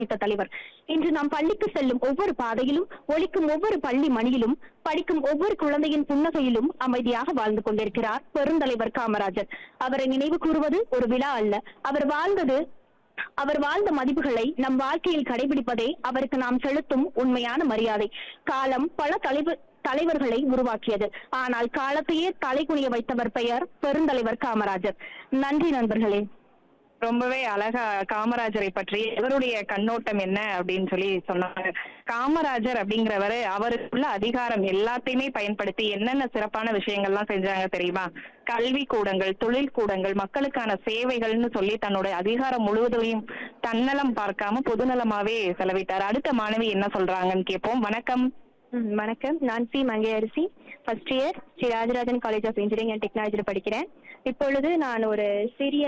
மிக்க தலைவர் இன்று நாம் பள்ளிக்கு செல்லும் ஒவ்வொரு பாதையிலும் ஒலிக்கும் ஒவ்வொரு பள்ளி மணியிலும் படிக்கும் ஒவ்வொரு குழந்தையின் புன்னகையிலும் அமைதியாக வாழ்ந்து கொண்டிருக்கிறார் பெருந்தலைவர் காமராஜர் அவரை நினைவு கூறுவது ஒரு விழா அல்ல அவர் வாழ்ந்தது அவர் வாழ்ந்த மதிப்புகளை நம் வாழ்க்கையில் கடைபிடிப்பதே அவருக்கு நாம் செலுத்தும் உண்மையான மரியாதை காலம் பல தலைவர் தலைவர்களை உருவாக்கியது ஆனால் காலத்தையே தலைகுனிய வைத்தவர் பெயர் பெருந்தலைவர் காமராஜர் நன்றி நண்பர்களே ரொம்பவே அழகா காமராஜரை பற்றி இவருடைய கண்ணோட்டம் என்ன அப்படின்னு சொல்லி சொன்னாங்க காமராஜர் அப்படிங்கிறவரு அவருக்குள்ள அதிகாரம் எல்லாத்தையுமே பயன்படுத்தி என்னென்ன சிறப்பான விஷயங்கள்லாம் செஞ்சாங்க தெரியுமா கல்வி கூடங்கள் தொழில் கூடங்கள் மக்களுக்கான சேவைகள்னு சொல்லி தன்னுடைய அதிகாரம் முழுவதையும் தன்னலம் பார்க்காம பொதுநலமாவே செலவிட்டார் அடுத்த மாணவி என்ன சொல்றாங்கன்னு கேட்போம் வணக்கம் ம், வணக்கம் நான் C Mangaiyarasi first year Shri Rajarajan college of engineering and டெக்னாலஜியில் படிக்கிறேன் இப்பொழுது நான் ஒரு சிறிய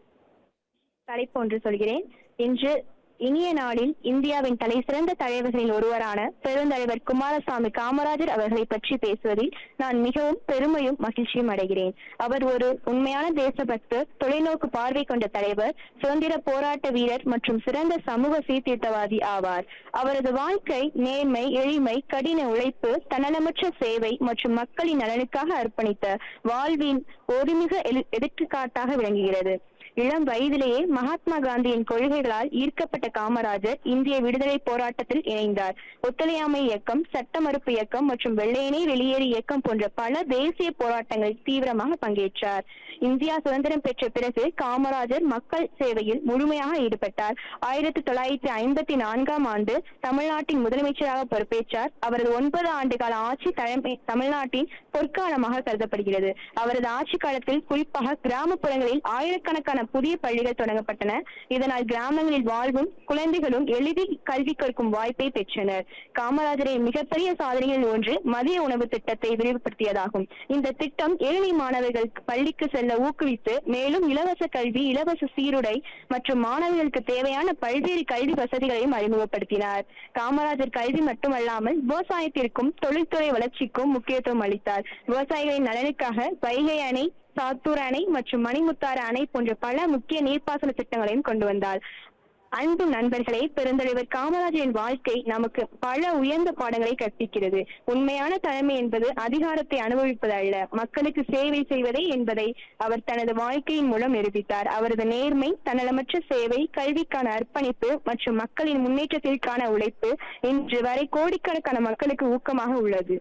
தலைப்பு ஒன்று சொல்கிறேன் இன்று இனிய நாளில் இந்தியாவின் தலை சிறந்த தலைவர்களில் ஒருவரான பெருந்தலைவர் குமாரசாமி காமராஜர் அவர்களை பற்றி பேசுவதில் நான் மிகவும் பெருமையும் மகிழ்ச்சியும் அடைகிறேன் அவர் ஒரு உண்மையான தேசபக்தர் தொலைநோக்கு பார்வை கொண்ட தலைவர் சுதந்திர போராட்ட வீரர் மற்றும் சிறந்த சமூக சீர்திருத்தவாதி ஆவார் அவரது வாழ்க்கை நேர்மை எளிமை கடின உழைப்பு தன்னலமற்ற சேவை மற்றும் மக்களின் நலனுக்காக அர்ப்பணித்த வாழ்வின் ஒருமிக எழு- எடுத்துக்காட்டாக விளங்குகிறது இளம் வயதிலேயே மகாத்மா காந்தியின் கொள்கைகளால் ஈர்க்கப்பட்ட காமராஜர் இந்திய விடுதலை போராட்டத்தில் இணைந்தார் ஒத்துழையாமை இயக்கம் சட்ட மறுப்பு இயக்கம் மற்றும் வெள்ளையனே வெளியேறு இயக்கம் போன்ற பல தேசிய போராட்டங்களில் தீவிரமாக பங்கேற்றார் இந்தியா சுதந்திரம் பெற்ற பிறகு காமராஜர் மக்கள் சேவையில் முழுமையாக ஈடுபட்டார் ஆயிரத்தி தொள்ளாயிரத்தி ஐம்பத்தி நான்காம் ஆண்டு தமிழ்நாட்டின் முதலமைச்சராக பொறுப்பேற்றார் அவரது ஒன்பது ஆண்டு கால ஆட்சி தலைமை தமிழ்நாட்டின் பொற்காலமாக கருதப்படுகிறது அவரது ஆட்சி காலத்தில் குறிப்பாக கிராமப்புறங்களில் ஆயிரக்கணக்கான புதிய பள்ளிகள் தொடங்கப்பட்டன இதனால் கிராமங்களில் வாழ்வும் குழந்தைகளும் எளிதில் கல்வி கற்கும் வாய்ப்பை பெற்றனர் காமராஜரின் மிகப்பெரிய சாதனைகளில் ஒன்று மதிய உணவு திட்டத்தை விரிவுபடுத்தியதாகும் இந்த திட்டம் ஏழை மாணவர்கள் பள்ளிக்கு செல்ல ஊக்குவித்து மேலும் இலவச கல்வி இலவச சீருடை மற்றும் மாணவர்களுக்கு தேவையான பல்வேறு கல்வி வசதிகளையும் அறிமுகப்படுத்தினார் காமராஜர் கல்வி மட்டுமல்லாமல் விவசாயத்திற்கும் தொழில்துறை வளர்ச்சிக்கும் முக்கியத்துவம் அளித்தார் விவசாயிகளின் நலனுக்காக வைகை அணை சாத்தூர் அணை மற்றும் மணிமுத்தாறு அணை போன்ற பல முக்கிய நீர்ப்பாசன திட்டங்களையும் கொண்டு வந்தார் அன்பு நண்பர்களே பெருந்தலைவர் காமராஜரின் வாழ்க்கை நமக்கு பல உயர்ந்த பாடங்களை கற்பிக்கிறது உண்மையான தலைமை என்பது அதிகாரத்தை அனுபவிப்பது அல்ல மக்களுக்கு சேவை செய்வதே என்பதை அவர் தனது வாழ்க்கையின் மூலம் நிரூபித்தார் அவரது நேர்மை தன்னலமற்ற சேவை கல்விக்கான அர்ப்பணிப்பு மற்றும் மக்களின் முன்னேற்றத்திற்கான உழைப்பு இன்று வரை கோடிக்கணக்கான மக்களுக்கு ஊக்கமாக உள்ளது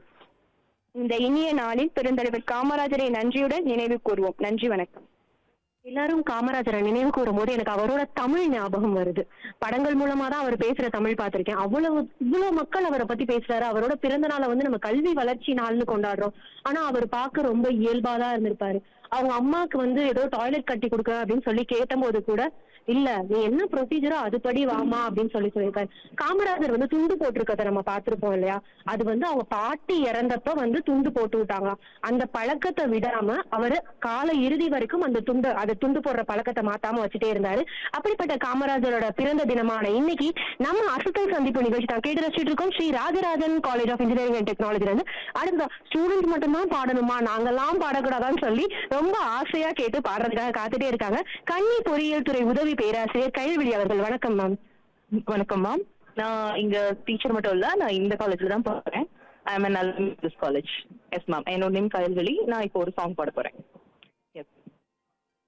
இந்த இனிய நாளில் பெருந்தலைவர் காமராஜரை நன்றியுடன் நினைவு கூர்வோம் நன்றி வணக்கம் எல்லாரும் காமராஜரை நினைவு கூறும் போது எனக்கு அவரோட தமிழ் ஞாபகம் வருது படங்கள் மூலமா தான் அவர் பேசுற தமிழ் பார்த்திருக்கேன் அவ்வளவு இவ்வளவு மக்கள் அவரை பத்தி பேசுறாரு அவரோட பிறந்த நாளை வந்து நம்ம கல்வி வளர்ச்சி நாள்னு கொண்டாடுறோம் ஆனா அவர் பார்க்க ரொம்ப இயல்பாதான் இருந்திருப்பாரு அவங்க அம்மாக்கு வந்து ஏதோ டாய்லெட் கட்டி கொடுக்க அப்படின்னு சொல்லி கேட்டபோது கூட இல்ல நீ என்ன ப்ரொசீஜரோ அதுபடி வாமா அப்படின்னு சொல்லி சொல்லியிருக்காரு காமராஜர் வந்து துண்டு போட்டிருக்கத நம்ம பார்த்திருப்போம் இல்லையா அது வந்து அவங்க பாட்டி இறந்தப்ப வந்து துண்டு போட்டு விட்டாங்க அந்த பழக்கத்தை விடாம அவரு கால இறுதி வரைக்கும் அந்த துண்டு அதை துண்டு போடுற பழக்கத்தை மாத்தாம வச்சுட்டே இருந்தாரு அப்படிப்பட்ட காமராஜரோட பிறந்த தினமான இன்னைக்கு நம்ம அசுத்தல் சந்திப்பு நிகழ்ச்சி தான் கேட்டு ரசிச்சுட்டு இருக்கோம் Shri Rajarajan college of engineering and technology வந்து அடுத்த ஸ்டூடெண்ட் மட்டும்தான் பாடணுமா நாங்கெல்லாம் பாடக்கூடாதான்னு சொல்லி ரொம்ப ஆசையா கேட்டு பாடுறதுக்காக காத்துட்டே இருக்காங்க கன்னி பொறியியல் துறை உதவி பேராசிரியர் கைல்விழி அவர்கள் வணக்கம் மேம் வணக்கம் மேம் நான் இங்க டீச்சர் மட்டும் இல்ல நான் இந்த காலேஜ்ல தான் போறேன் I am in college yes ma'am என்னோட நேம் கயல்வெளி நான் இப்போ ஒரு சாங் பாட போறேன்